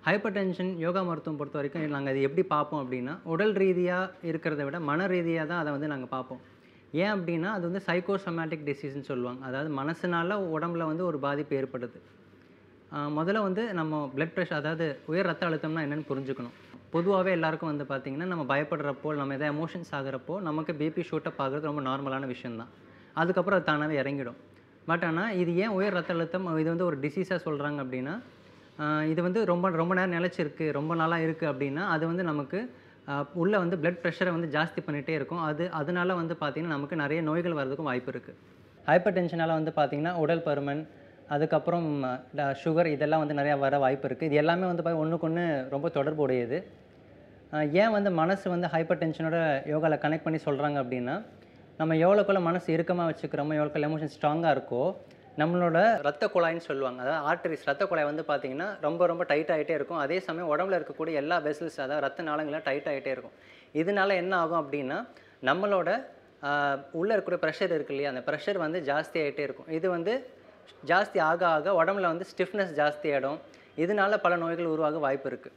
hyper tension yoga மருத்துவம் பொறுத்த வரைக்கும் நாங்கள் அது எப்படி பார்ப்போம் அப்படின்னா உடல் ரீதியாக இருக்கிறத விட மன ரீதியாக தான் அதை வந்து நாங்கள் பார்ப்போம் ஏன் அப்படின்னா அது வந்து சைக்கோசோமேட்டிக் டிசீஸ்னு சொல்லுவாங்க அதாவது மனசுனால உடம்புல வந்து ஒரு பாதிப்பு ஏற்படுது ஆஹ் முதல்ல வந்து நம்ம பிளட் ப்ரெஷர் அதாவது உயர் ரத்த அழுத்தம்னா என்னென்னு புரிஞ்சுக்கணும் பொதுவாகவே எல்லாருக்கும் வந்து பார்த்திங்கன்னா நம்ம பயப்படுறப்போ நம்ம எதாவது எமோஷன்ஸ் ஆகுறப்போ நமக்கு பிபி ஷூட்டப் ஆகுறது ரொம்ப நார்மலான விஷயம்தான் அதுக்கப்புறம் அது தானாகவே இறங்கிடும் பட் ஆனால் இது ஏன் உயர் ரத்த அழுத்தம் இது வந்து ஒரு டிசீஸாக சொல்கிறாங்க அப்படின்னா ஆஹ் இது வந்து ரொம்ப ரொம்ப நேரம் நிலச்சிருக்கு ரொம்ப நாளாக இருக்குது அப்படின்னா அது வந்து நமக்கு உள்ளே வந்து பிளட் ப்ரெஷரை வந்து ஜாஸ்தி பண்ணிகிட்டே இருக்கும் அது அதனால வந்து பார்த்திங்கன்னா நமக்கு நிறைய நோய்கள் வர்றதுக்கும் வாய்ப்பு இருக்குது ஹைப்பர் டென்ஷனால் வந்து பார்த்திங்கன்னா உடல் பருமன் அதுக்கப்புறம் சுகர் இதெல்லாம் வந்து நிறையா வர வாய்ப்பு இருக்குது இது எல்லாமே வந்து பார்த்து ஒன்றுக்கு ஒன்று ரொம்ப தொடர்புடையது ஆஹ் ஏன் வந்து மனசு வந்து ஹைப்பர் டென்ஷனோட யோகாவில் கனெக்ட் பண்ணி சொல்கிறாங்க அப்படின்னா நம்ம எவ்வளோக்குள்ள மனசு இறுக்கமாக வச்சுக்கிறோமோ எவ்வளோக்குள்ள எமோஷன் ஸ்ட்ராங்காக இருக்கோ நம்மளோட ரத்த குழாய்ன்னு சொல்லுவாங்க அதாவது ஆர்டரிஸ் ரத்த குழாய் வந்து பார்த்திங்கன்னா ரொம்ப ரொம்ப டைட் ஆகிட்டே இருக்கும் அதே சமயம் உடம்புல இருக்கக்கூடிய எல்லா வெசல்ஸ் அதாவது ரத்த நாளங்களும் டைட் ஆகிட்டே இருக்கும் இதனால என்ன ஆகும் அப்படின்னா நம்மளோட ஆஹ் உள்ள இருக்கிற ப்ரெஷர் இருக்கு இல்லையா அந்த ப்ரெஷர் வந்து ஜாஸ்தி ஆகிட்டே இருக்கும் இது வந்து ஜாஸ்தி ஆக ஆக உடம்புல வந்து ஸ்டிஃப்னஸ் ஜாஸ்தி ஆகிடும் இதனால பல நோய்கள் உருவாக வாய்ப்பு இருக்குது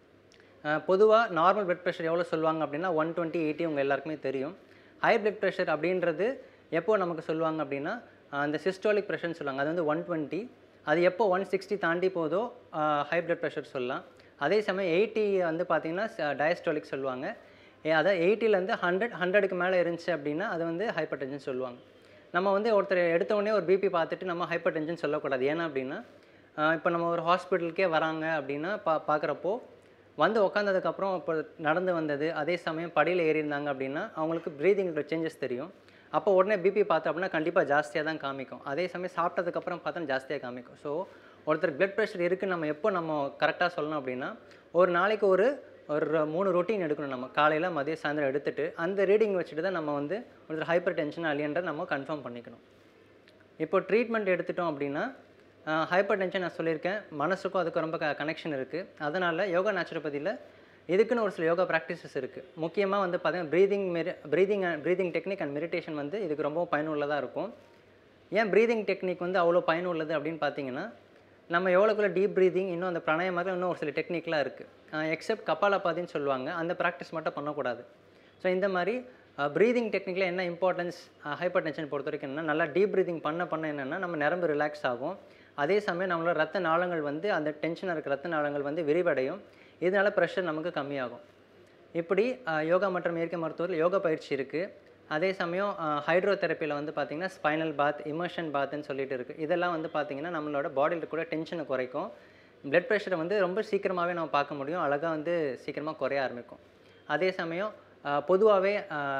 பொதுவாக நார்மல் பிளட் ப்ரெஷர் எவ்வளோ சொல்லுவாங்க அப்படின்னா ஒன் டுவெண்ட்டி எயிட்டி உங்கள் எல்லாருக்குமே தெரியும் ஹை பிளட் ப்ரெஷர் அப்படின்றது எப்போ நமக்கு சொல்லுவாங்க அப்படின்னா ஆஹ் அந்த சிஸ்டாலிக் ப்ரெஷர்னு சொல்லுவாங்க அது வந்து ஒன் டுவெண்ட்டி அது எப்போ ஒன் சிக்ஸ்டி தாண்டி போதோ ஹை பிளட் ப்ரெஷர் சொல்லலாம் அதே சமயம் எயிட்டி வந்து பார்த்திங்கன்னா டயஸ்டாலிக் சொல்லுவாங்க ஏ- அதாவது எயிட்டிலேருந்து ஹண்ட்ரட் ஹண்ட்ரடுக்கு மேலே இருந்துச்சு அப்படின்னா அது வந்து ஹைப்பர் டென்ஷன் சொல்லுவாங்க நம்ம வந்து ஒருத்தர் எடுத்த உடனே ஒரு பிபி பார்த்துட்டு நம்ம ஹைப்பர் டென்ஷன் சொல்லக்கூடாது ஏன்னா அப்படின்னா இப்போ நம்ம ஒரு ஹாஸ்பிட்டலுக்கே வராங்க அப்படின்னா பா பார்க்குறப்போ வந்து உட்காந்ததுக்கப்புறம் இப்போ நடந்து வந்தது அதே சமயம் படியில் ஏறி இருந்தாங்க அப்படின்னா அவங்களுக்கு ப்ரீதிங்கில் சேஞ்சஸ் தெரியும் அப்போ உடனே பிபி பார்த்தோம் அப்படின்னா கண்டிப்பாக ஜாஸ்தியாக தான் காமிக்கும் அதே சமயம் சாப்பிட்டதுக்கப்புறம் பார்த்தா ஜாஸ்தியாக காமிக்கும் ஸோ ஒருத்தர் பிளட் ப்ரெஷர் இருக்குன்னு நம்ம எப்போ நம்ம கரெக்டாக சொல்லணும் அப்படின்னா ஒரு நாளைக்கு ஒரு ஒரு மூணு ரொட்டீன் எடுக்கணும் நம்ம காலையில் மதியம் சாயந்தரம் எடுத்துட்டு அந்த ரீடிங் வச்சுட்டு தான் நம்ம வந்து ஒருத்தர் ஹைப்பர் டென்ஷன் இல்லையன்ற நம்ம கன்ஃபார்ம் பண்ணிக்கணும் இப்போ ட்ரீட்மெண்ட் எடுத்துட்டோம் அப்படின்னா ஹைப்பர் டென்ஷன் நான் சொல்லியிருக்கேன் மனசுக்கும் அதுக்கும் ரொம்ப கனெக்ஷன் இருக்குது அதனால் யோகா நேச்சுரோபதியில் இதுக்குன்னு ஒரு சில யோகா ப்ராக்டிசஸ் இருக்குது முக்கியமாக வந்து பார்த்தீங்கன்னா ப்ரீதிங் மெரி breathing breathing technique and meditation வந்து இதுக்கு ரொம்ப பயனுள்ளதாக இருக்கும் ஏன் ப்ரீதிங் டெக்னிக் வந்து அவ்வளோ பயனுள்ளது அப்படின்னு பார்த்தீங்கன்னா நம்ம எவ்வளோக்குள்ள டீப் ப்ரீதிங் இன்னும் அந்த பிராணாயமாக இன்னும் ஒரு சில டெக்னிக்லாம் இருக்குது எக்ஸப்ட் கபாலபாதின்னு சொல்லுவாங்க அந்த ப்ராக்டிஸ் மட்டும் பண்ணக்கூடாது ஸோ இந்த மாதிரி ப்ரீதிங் டெக்னிக்கில் என்ன இம்பார்ட்டன்ஸ் ஹைப்பர் டென்ஷன் பொறுத்த வரைக்கும் என்னன்னா நல்லா டீப் ப்ரீதிங் பண்ண பண்ண என்னென்னா நம்ம நரம்பு ரிலாக்ஸ் ஆகும் அதே சமயம் நம்மளோட ரத்த நாளங்கள் வந்து அந்த டென்ஷனாக இருக்க ரத்த நாளங்கள் வந்து விரிவடையும் இதனால ப்ரெஷர் நமக்கு கம்மியாகும் இப்படி அஹ், யோகா மற்றும் இயற்கை மருத்துவத்தில் யோகா பயிற்சி இருக்குது அதே சமயம் ஹைட்ரோ தெரப்பியில் வந்து பார்த்திங்கன்னா ஸ்பைனல் பாத் இமர்ஷன் பாத்னு சொல்லிட்டு இருக்குது இதெல்லாம் வந்து பார்த்திங்கன்னா நம்மளோட பாடியில் கூட டென்ஷனை குறைக்கும் பிளட் ப்ரெஷரை வந்து ரொம்ப சீக்கிரமாகவே நம்ம பார்க்க முடியும் அழகாக வந்து சீக்கிரமாக குறைய ஆரம்பிக்கும் அதே சமயம் பொதுவாகவே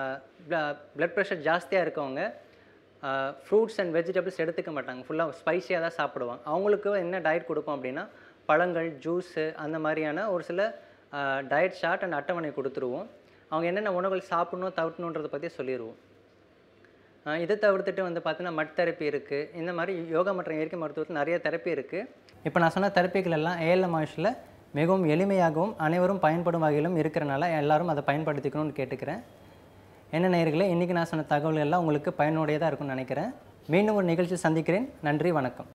பிளட் ப்ரெஷர் ஜாஸ்தியாக இருக்கவங்க ஃப்ரூட்ஸ் அண்ட் வெஜிடபிள்ஸ் எடுத்துக்க மாட்டாங்க ஃபுல்லாக ஸ்பைசியாக தான் சாப்பிடுவாங்க அவங்களுக்கு என்ன டயட் கொடுப்போம் அப்படின்னா பழங்கள் ஜூஸு அந்த மாதிரியான ஒரு சில டயட் சார்ட் அண்ட் அட்டவணை கொடுத்துருவோம் அவங்க என்னென்ன உணவுகள் சாப்பிடணும் தவிர்க்கணுன்றதை பற்றி சொல்லிடுவோம் ஆஹ் இதை தவிர்த்துட்டு வந்து பார்த்தீங்கன்னா மட் தெரப்பி இருக்குது இந்த மாதிரி யோகா மற்றும் இயற்கை மருத்துவத்தில் நிறைய தெரப்பி இருக்குது இப்போ நான் சொன்ன தெரப்பிகள் எல்லாம் ஏஎல்எம் ஆயுஷில் மிகவும் எளிமையாகவும் அனைவரும் பயன்படும் வகையிலும் இருக்கிறனால எல்லாரும் அதை பயன்படுத்திக்கணும்னு கேட்டுக்கிறேன் என்ன நேயர்களே இன்றைக்கி நான் சொன்ன தகவல்கள் எல்லாம் உங்களுக்கு பயனுடையதாக இருக்கும்னு நினைக்கிறேன் மீண்டும் ஒரு நிகழ்ச்சி சந்திக்கிறேன் நன்றி வணக்கம்